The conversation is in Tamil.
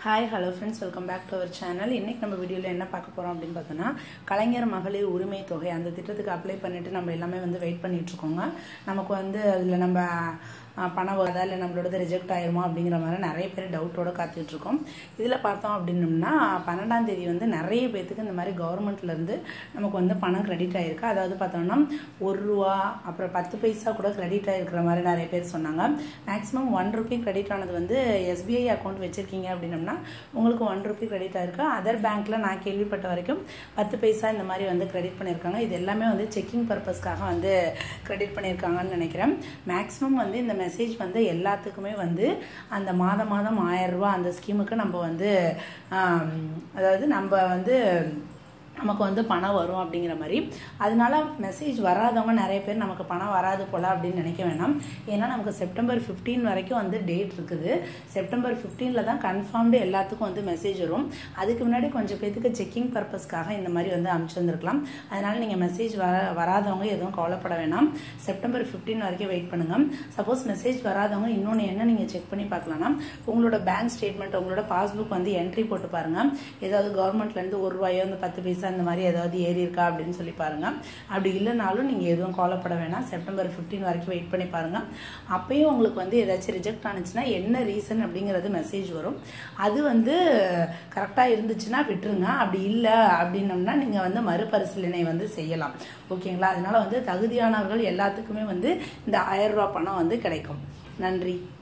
hi hello friends welcome back to our channel இன்றைக்கி நம்ம வீடியோவில் என்ன பார்க்க போகிறோம் அப்படின்னு பார்த்தோன்னா கலைஞர் மகளிர் உரிமை தொகை அந்த திட்டத்துக்கு அப்ளை பண்ணிவிட்டு நம்ம எல்லாமே வந்து வெயிட் பண்ணிகிட்ருக்கோங்க நமக்கு வந்து அதில் நம்ம அஹ், பணம் வருதா இல்லை நம்மளோடது ரிஜெக்ட் ஆயிருமா அப்படிங்கிற மாதிரி நிறைய பேர் டவுட்டோட காத்துட்ருக்கோம் இதில் பார்த்தோம் அப்படின்னம்னா பன்னெண்டாம் தேதி வந்து நிறைய பேர்த்துக்கு இந்த மாதிரி கவர்மெண்ட்லேருந்து நமக்கு வந்து பணம் கிரெடிட் ஆகிருக்கு அதாவது பார்த்தோம்னா ஒரு ரூபா அப்புறம் பத்து பைசா கூட கிரெடிட் ஆகிருக்கிற மாதிரி நிறைய பேர் சொன்னாங்க மேக்ஸிமம் ஒன் ருபி கிரெடிட் ஆனது வந்து எஸ்பிஐ அக்கௌண்ட் வச்சுருக்கீங்க அப்படின்னம்னா உங்களுக்கு ஒன் ருபி கிரெடிட் ஆயிருக்கு அதர் பேங்க்கில் நான் கேள்விப்பட்ட வரைக்கும் பத்து பைசா இந்த மாதிரி வந்து கிரெடிட் பண்ணியிருக்காங்க இது எல்லாமே வந்து செக்கிங் பர்பஸ்க்காக வந்து கிரெடிட் பண்ணியிருக்காங்கன்னு நினைக்கிறேன் மேக்ஸிமம் வந்து இந்த மெசேஜ் வந்து எல்லாத்துக்குமே வந்து அந்த மாதம் மாதம் ஆயிரம் ரூபாய் அந்த ஸ்கீமுக்கு நம்ம வந்து ஆம், அதாவது நம்ம வந்து நமக்கு வந்து பணம் வரும் அப்படிங்கிற மாதிரி அதனால மெசேஜ் வராதவங்க நிறைய பேர் நமக்கு பணம் வராது போல அப்படின்னு நினைக்க வேணாம் ஏன்னா நமக்கு செப்டம்பர் 15 வரைக்கும் வந்து டேட் இருக்குது செப்டம்பர் 15ல தான் கன்ஃபார்ம்டு எல்லாத்துக்கும் வந்து மெசேஜ் வரும் அதுக்கு முன்னாடி கொஞ்சம் பேத்துக்கு செக்கிங் பர்பஸ்க்காக இந்த மாதிரி வந்து அனுப்பிச்சு வந்திருக்கலாம் அதனால நீங்கள் மெசேஜ் வர வராதவங்க எதுவும் கவலைப்பட வேணாம் செப்டம்பர் 15 வரைக்கும் வெயிட் பண்ணுங்க சப்போஸ் மெசேஜ் வராதவங்க இன்னொன்று என்ன நீங்கள் செக் பண்ணி பார்க்கலாம்னா உங்களோட பேங்க் ஸ்டேட்மெண்ட் உங்களோட பாஸ்புக் வந்து என்ட்ரி போட்டு பாருங்க ஏதாவது கவர்மெண்ட்லேருந்து ஒரு ரூபாயோ அந்த பத்து பைசா இந்த மாதிரி ஏதாவது ஏறி இருக்கா அப்படின்னு சொல்லி பாருங்க அப்படி இல்லைனாலும் நீங்கள் எதுவும் கவலைப்பட வேணாம் செப்டம்பர் 15 வரைக்கும் வெயிட் பண்ணி பாருங்க அப்பயும் உங்களுக்கு வந்து ஏதாச்சும் ரிஜெக்ட் ஆனிச்சுன்னா என்ன ரீசன் அப்படிங்கிறது மெசேஜ் வரும் அது வந்து கரெக்டாக இருந்துச்சுன்னா விட்டுருங்க அப்படி இல்லை அப்படின்னம்னா நீங்கள் வந்து மறுபரிசீலனை வந்து செய்யலாம் ஓகேங்களா அதனால வந்து தகுதியானவர்கள் எல்லாத்துக்குமே வந்து இந்த ஆயிரம் ரூபாய் பணம் வந்து கிடைக்கும் நன்றி